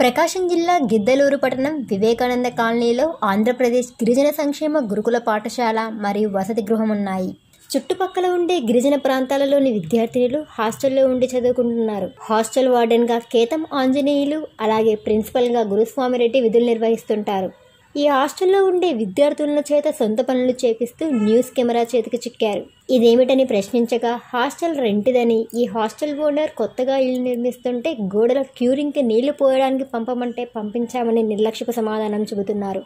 ప్రకాశం జిల్లా గిద్దలూరు పట్టణం వివేకానంద కాలనీలో ఆంధ్రప్రదేశ్ గిరిజన సంక్షేమ గురుకుల పాఠశాల మరియు వసతి గృహం ఉన్నాయి చుట్టుపక్కల ఉండే గిరిజన ప్రాంతాలలోని విద్యార్థినులు హాస్టల్లో ఉండి చదువుకుంటున్నారు హాస్టల్ వార్డెన్గా కేతం ఆంజనేయులు అలాగే ప్రిన్సిపల్గా గురుస్వామిరెడ్డి విధులు నిర్వహిస్తుంటారు ఈ హాస్టల్లో ఉండే విద్యార్థుల చేత సొంత పనులు చేపిస్తూ న్యూస్ కెమెరా చేతికి చిక్కారు ఇదేమిటని ప్రశ్నించగా హాస్టల్ రెంటిదని ఈ హాస్టల్ ఓనర్ కొత్తగా ఇల్లు నిర్మిస్తుంటే గోడల క్యూరింగ్కి నీళ్లు పోయడానికి పంపమంటే పంపించామని నిర్లక్ష్యపు సమాధానం చెబుతున్నారు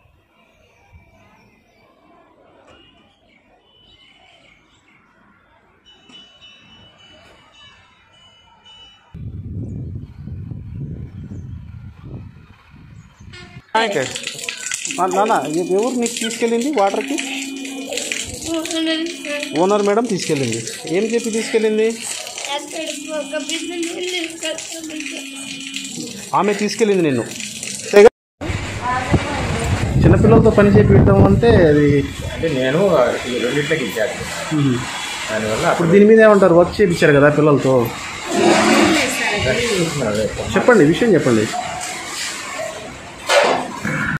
ఓకే నా- నాన్న ఎ- ఎవరు నీకు తీసుకెళ్ళింది వాటర్కి ఓనర్ మేడం తీసుకెళ్ళింది ఏం చెప్పి తీసుకెళ్ళింది ఆమె తీసుకెళ్ళింది నిన్ను తెగ- చిన్నపిల్లలతో పని చేపించడం అంటే అది అంటే నేను ఈ రెండింటికి ఇన్ఛార్జ్ మ్మ్. దానివల్ల ఇప్పుడు దీని మీద ఏమంటారు వర్క్ చేయించారు కదా పిల్లలతో అప్పుడు చెప్పండి విషయం చెప్పండి